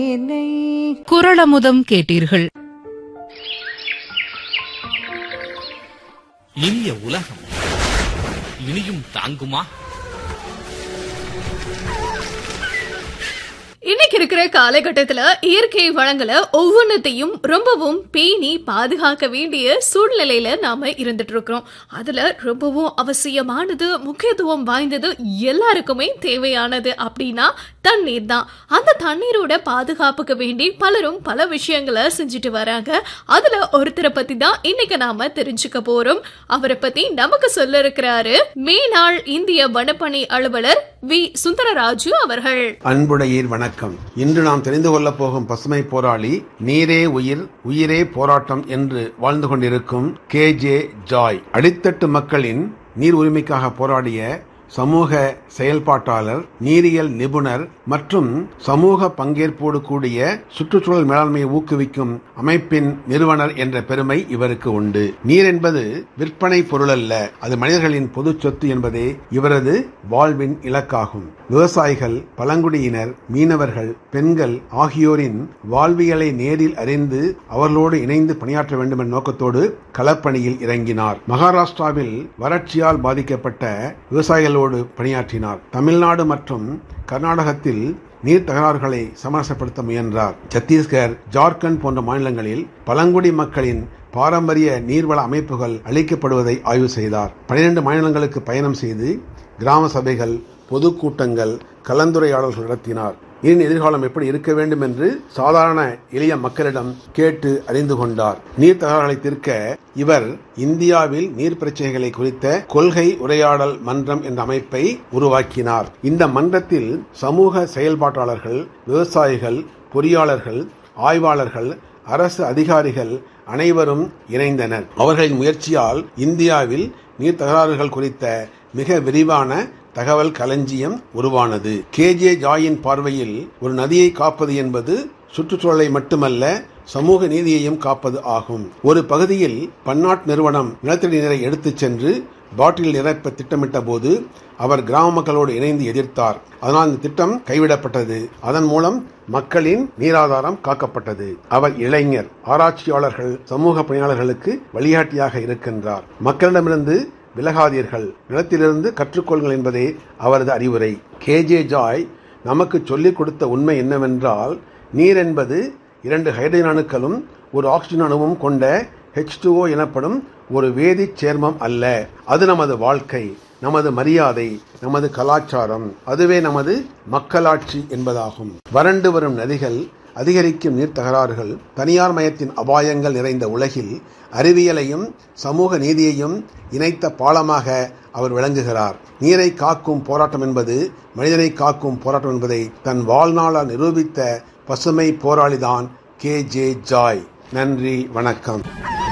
என்னை குரளமுதம் கேட்டீர்கள் இனிய உலகம் இனியும் தாங்குமா இன்னைக்கு இருக்கிற காலகட்டத்துல இயற்கை வளங்களை ஒவ்வொன்றத்தையும் ரொம்பவும் பேணி பாதுகாக்க வேண்டிய சூழ்நிலையில நாம இருந்துட்டு இருக்கிறோம் அதுல ரொம்பவும் அவசியமானது முக்கியத்துவம் வாய்ந்தது எல்லாருக்குமே தேவையானது அப்படின்னா தண்ணீர் தான் அந்த தண்ணீரோட பாதுகாப்புக்கு வேண்டி பலரும் பல விஷயங்களை செஞ்சுட்டு வராங்க அதுல ஒருத்தரை பத்தி தான் இன்னைக்கு நாம தெரிஞ்சுக்க போறோம் அவரை பத்தி நமக்கு சொல்ல இருக்கிறாரு மேனாள் இந்திய வனப்பணி அலுவலர் வி சுந்தரராஜு அவர்கள் அன்புடையீர் வணக்கம் இன்று நாம் தெரிந்து கொள்ளப் போகும் பசுமை போராளி நீரே உயிர் உயிரே போராட்டம் என்று வாழ்ந்து கொண்டிருக்கும் கே ஜே ஜாய் அடித்தட்டு மக்களின் நீர் உரிமைக்காக போராடிய சமூக செயல்பாட்டாளர் நீரியல் நிபுணர் மற்றும் சமூக பங்கேற்போடு கூடிய சுற்றுச்சூழல் மேலாண்மையை ஊக்குவிக்கும் அமைப்பின் நிறுவனர் என்ற பெருமை இவருக்கு உண்டு நீர் என்பது விற்பனை பொருள் அல்ல அது மனிதர்களின் பொது சொத்து என்பதே இவரது வாழ்வின் இலக்காகும் விவசாயிகள் பழங்குடியினர் மீனவர்கள் பெண்கள் ஆகியோரின் வாழ்வியலை நேரில் அறிந்து அவர்களோடு இணைந்து பணியாற்ற வேண்டும் என்ற நோக்கத்தோடு களப்பணியில் இறங்கினார் மகாராஷ்டிராவில் வறட்சியால் பாதிக்கப்பட்ட விவசாயிகளோடு பணியாற்றினார் தமிழ்நாடு மற்றும் கர்நாடகத்தில் நீர் தகராறுகளை சமரசப்படுத்த முயன்றார் சத்தீஸ்கர் ஜார்க்கண்ட் போன்ற மாநிலங்களில் பழங்குடி மக்களின் பாரம்பரிய நீர்வள அமைப்புகள் அளிக்கப்படுவதை ஆய்வு செய்தார் பனிரெண்டு மாநிலங்களுக்கு பயணம் செய்து கிராம சபைகள் பொதுக்கூட்டங்கள் கலந்துரையாடல்கள் நடத்தினார் நீரின் எதிர்காலம் எப்படி இருக்க வேண்டும் என்று சாதாரண எளிய மக்களிடம் கேட்டு அறிந்து கொண்டார் நீர் தகராறுகளை தீர்க்க இவர் இந்தியாவில் நீர் பிரச்சனைகளை குறித்த கொள்கை உரையாடல் மன்றம் என்ற அமைப்பை உருவாக்கினார் இந்த மன்றத்தில் சமூக செயல்பாட்டாளர்கள் விவசாயிகள் பொறியாளர்கள் ஆய்வாளர்கள் அரசு அதிகாரிகள் அனைவரும் இணைந்தனர் அவர்களின் முயற்சியால் இந்தியாவில் நீர் தகராறுகள் குறித்த மிக விரிவான தகவல் களஞ்சியம் உருவானது கே ஜே ஜாயின் பார்வையில் ஒரு நதியை காப்பது என்பது சுற்றுச்சூழலை மட்டுமல்ல சமூக நீதியையும் காப்பது ஆகும் ஒரு பகுதியில் பன்னாட்டு நிறுவனம் நிலத்தடி நீரை எடுத்துச் சென்று பாட்டில் நிரப்ப திட்டமிட்ட போது அவர் கிராம மக்களோடு இணைந்து எதிர்த்தார் அதனால் இந்த திட்டம் கைவிடப்பட்டது அதன் மூலம் மக்களின் நீராதாரம் காக்கப்பட்டது அவர் இளைஞர் ஆராய்ச்சியாளர்கள் சமூக பணியாளர்களுக்கு வழிகாட்டியாக இருக்கின்றார் மக்களிடமிருந்து விலகாதீர்கள் நிலத்திலிருந்து கற்றுக்கொள்ளுங்கள் என்பதே அவரது அறிவுரை கே ஜே ஜாய் நமக்கு சொல்லிக் கொடுத்த உண்மை என்னவென்றால் நீர் என்பது இரண்டு ஹைட்ரஜன் அணுக்களும் ஒரு ஆக்சிஜன் அணுவும் கொண்ட ஹெச் எனப்படும் ஒரு வேதிச் சேர்மம் அல்ல அது நமது வாழ்க்கை நமது மரியாதை நமது கலாச்சாரம் அதுவே நமது மக்களாட்சி என்பதாகும் வறண்டு வரும் நதிகள் அதிகரிக்கும் நீர் தகராறுகள் தனியார் மயத்தின் அபாயங்கள் நிறைந்த உலகில் அறிவியலையும் சமூக நீதியையும் இணைத்த பாலமாக அவர் விளங்குகிறார் நீரை காக்கும் போராட்டம் என்பது மனிதனை காக்கும் போராட்டம் என்பதை தன் வாழ்நாளால் நிரூபித்த பசுமை போராளிதான் கே ஜே ஜாய் நன்றி வணக்கம்